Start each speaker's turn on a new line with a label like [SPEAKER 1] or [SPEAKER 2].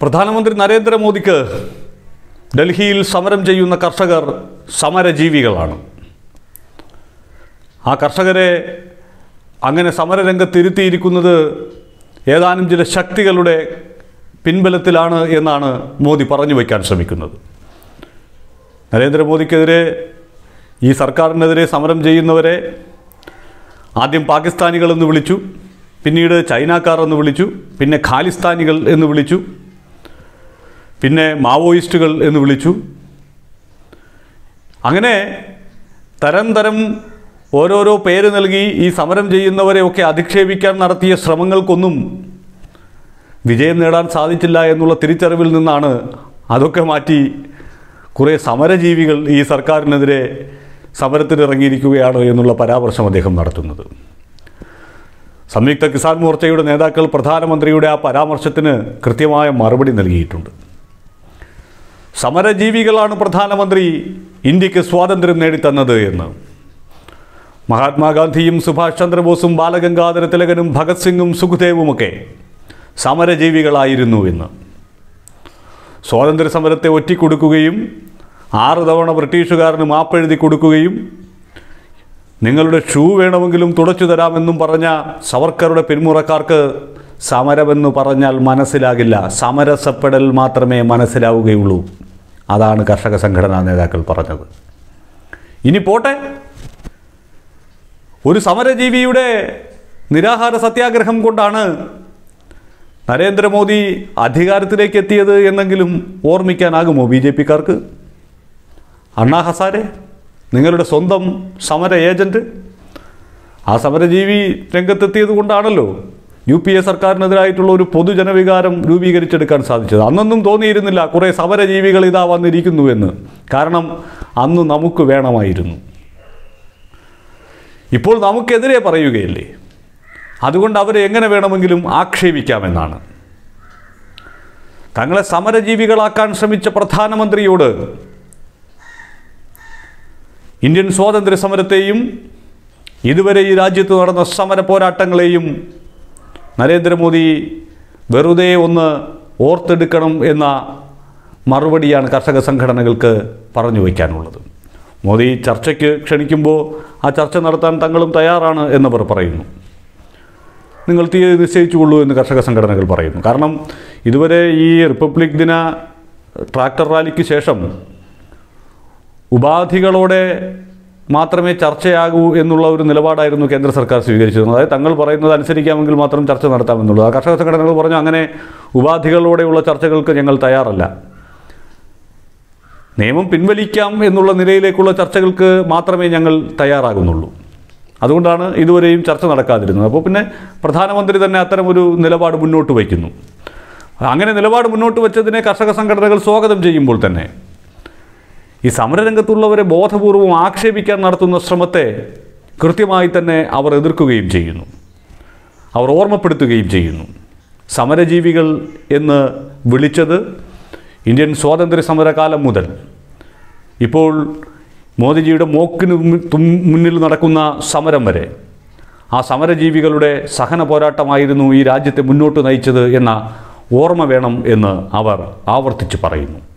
[SPEAKER 1] പ്രധാനമന്ത്രി നരേന്ദ്രമോദിക്ക് ഡൽഹിയിൽ സമരം ചെയ്യുന്ന കർഷകർ സമരജീവികളാണ് ആ കർഷകരെ അങ്ങനെ സമരരംഗത്തിരുത്തിയിരിക്കുന്നത് ഏതാനും ചില ശക്തികളുടെ പിൻബലത്തിലാണ് എന്നാണ് മോദി പറഞ്ഞു വയ്ക്കാൻ ശ്രമിക്കുന്നത് നരേന്ദ്രമോദിക്കെതിരെ ഈ സർക്കാരിനെതിരെ സമരം ചെയ്യുന്നവരെ ആദ്യം പാകിസ്ഥാനികൾ എന്ന് വിളിച്ചു പിന്നീട് ചൈനക്കാർ എന്ന് വിളിച്ചു പിന്നെ ഖാലിസ്ഥാനികൾ എന്ന് വിളിച്ചു പിന്നെ മാവോയിസ്റ്റുകൾ എന്ന് വിളിച്ചു അങ്ങനെ തരം തരം ഓരോരോ പേര് നൽകി ഈ സമരം ചെയ്യുന്നവരെയൊക്കെ അധിക്ഷേപിക്കാൻ നടത്തിയ ശ്രമങ്ങൾക്കൊന്നും വിജയം നേടാൻ സാധിച്ചില്ല എന്നുള്ള തിരിച്ചറിവിൽ നിന്നാണ് അതൊക്കെ മാറ്റി കുറേ സമരജീവികൾ ഈ സർക്കാരിനെതിരെ സമരത്തിനിറങ്ങിയിരിക്കുകയാണ് എന്നുള്ള പരാമർശം അദ്ദേഹം നടത്തുന്നത് സംയുക്ത കിസാൻ മോർച്ചയുടെ നേതാക്കൾ പ്രധാനമന്ത്രിയുടെ ആ പരാമർശത്തിന് കൃത്യമായ മറുപടി നൽകിയിട്ടുണ്ട് സമരജീവികളാണ് പ്രധാനമന്ത്രി ഇന്ത്യക്ക് സ്വാതന്ത്ര്യം നേടിത്തന്നത് എന്ന് മഹാത്മാഗാന്ധിയും സുഭാഷ് ചന്ദ്രബോസും ബാലഗംഗാധര തിലകനും ഭഗത് സിംഗും സുഖദേവുമൊക്കെ സമരജീവികളായിരുന്നു എന്ന് സ്വാതന്ത്ര്യ സമരത്തെ ഒറ്റിക്കൊടുക്കുകയും ആറ് തവണ ബ്രിട്ടീഷുകാരന് മാപ്പെഴുതി കൊടുക്കുകയും നിങ്ങളുടെ ഷൂ വേണമെങ്കിലും തുടച്ചു തരാമെന്നും പറഞ്ഞ സവർക്കറുടെ പിന്മുറക്കാർക്ക് സമരമെന്ന് പറഞ്ഞാൽ മനസ്സിലാകില്ല സമരസപ്പെടൽ മാത്രമേ മനസ്സിലാവുകയുള്ളൂ അതാണ് കർഷക സംഘടനാ നേതാക്കൾ പറഞ്ഞത് ഇനി പോട്ടെ ഒരു സമരജീവിയുടെ നിരാഹാര സത്യാഗ്രഹം കൊണ്ടാണ് നരേന്ദ്രമോദി അധികാരത്തിലേക്ക് എത്തിയത് എന്നെങ്കിലും ഓർമ്മിക്കാനാകുമോ ബി ജെ പിക്കാർക്ക് അണ്ണാ ഹസാരെ നിങ്ങളുടെ സ്വന്തം സമര ഏജൻറ്റ് ആ സമരജീവി രംഗത്തെത്തിയത് കൊണ്ടാണല്ലോ യു പി എ സർക്കാരിനെതിരായിട്ടുള്ള ഒരു പൊതുജനവികാരം രൂപീകരിച്ചെടുക്കാൻ സാധിച്ചത് അന്നൊന്നും തോന്നിയിരുന്നില്ല കുറേ സമരജീവികൾ ഇതാ വന്നിരിക്കുന്നു എന്ന് കാരണം അന്ന് നമുക്ക് വേണമായിരുന്നു ഇപ്പോൾ നമുക്കെതിരെ പറയുകയല്ലേ അതുകൊണ്ട് അവരെ എങ്ങനെ വേണമെങ്കിലും ആക്ഷേപിക്കാമെന്നാണ് തങ്ങളെ സമരജീവികളാക്കാൻ ശ്രമിച്ച പ്രധാനമന്ത്രിയോട് ഇന്ത്യൻ സ്വാതന്ത്ര്യ സമരത്തെയും ഇതുവരെ ഈ രാജ്യത്ത് നടന്ന സമര പോരാട്ടങ്ങളെയും നരേന്ദ്രമോദി വെറുതെ ഒന്ന് ഓർത്തെടുക്കണം എന്ന മറുപടിയാണ് കർഷക സംഘടനകൾക്ക് പറഞ്ഞു വയ്ക്കാനുള്ളത് മോദി ചർച്ചയ്ക്ക് ക്ഷണിക്കുമ്പോൾ ആ ചർച്ച നടത്താൻ തങ്ങളും തയ്യാറാണ് എന്നവർ പറയുന്നു നിങ്ങൾ തീയതി നിശ്ചയിച്ചുകൊള്ളൂ എന്ന് കർഷക സംഘടനകൾ പറയുന്നു കാരണം ഇതുവരെ ഈ റിപ്പബ്ലിക് ദിന ട്രാക്ടർ റാലിക്ക് ശേഷം ഉപാധികളോടെ മാത്രമേ ചർച്ചയാകൂ എന്നുള്ള ഒരു നിലപാടായിരുന്നു കേന്ദ്ര സർക്കാർ സ്വീകരിച്ചിരുന്നത് അതായത് തങ്ങൾ പറയുന്നത് അനുസരിക്കാമെങ്കിൽ മാത്രം ചർച്ച നടത്താമെന്നുള്ളത് ആ കർഷക സംഘടനകൾ പറഞ്ഞു അങ്ങനെ ഉപാധികളോടെയുള്ള ചർച്ചകൾക്ക് ഞങ്ങൾ തയ്യാറല്ല നിയമം പിൻവലിക്കാം എന്നുള്ള നിലയിലേക്കുള്ള ചർച്ചകൾക്ക് മാത്രമേ ഞങ്ങൾ തയ്യാറാകുന്നുള്ളൂ അതുകൊണ്ടാണ് ഇതുവരെയും ചർച്ച നടക്കാതിരുന്നത് അപ്പോൾ പിന്നെ പ്രധാനമന്ത്രി തന്നെ അത്തരമൊരു നിലപാട് മുന്നോട്ട് വയ്ക്കുന്നു അങ്ങനെ നിലപാട് മുന്നോട്ട് വെച്ചതിനെ കർഷക സംഘടനകൾ സ്വാഗതം ചെയ്യുമ്പോൾ തന്നെ ഈ സമരരംഗത്തുള്ളവരെ ബോധപൂർവം ആക്ഷേപിക്കാൻ നടത്തുന്ന ശ്രമത്തെ കൃത്യമായി തന്നെ അവർ എതിർക്കുകയും ചെയ്യുന്നു അവർ ഓർമ്മപ്പെടുത്തുകയും ചെയ്യുന്നു സമരജീവികൾ എന്ന് വിളിച്ചത് ഇന്ത്യൻ സ്വാതന്ത്ര്യ സമരകാലം മുതൽ ഇപ്പോൾ മോദിജിയുടെ മോക്കിന് മുന്നിൽ- തും- മുന്നിൽ നടക്കുന്ന സമരം വരെ ആ സമരജീവികളുടെ സഹന പോരാട്ടമായിരുന്നു ഈ രാജ്യത്തെ മുന്നോട്ട് നയിച്ചത് എന്ന ഓർമ്മ വേണം എന്ന് അവർ ആവർത്തിച്ച് പറയുന്നു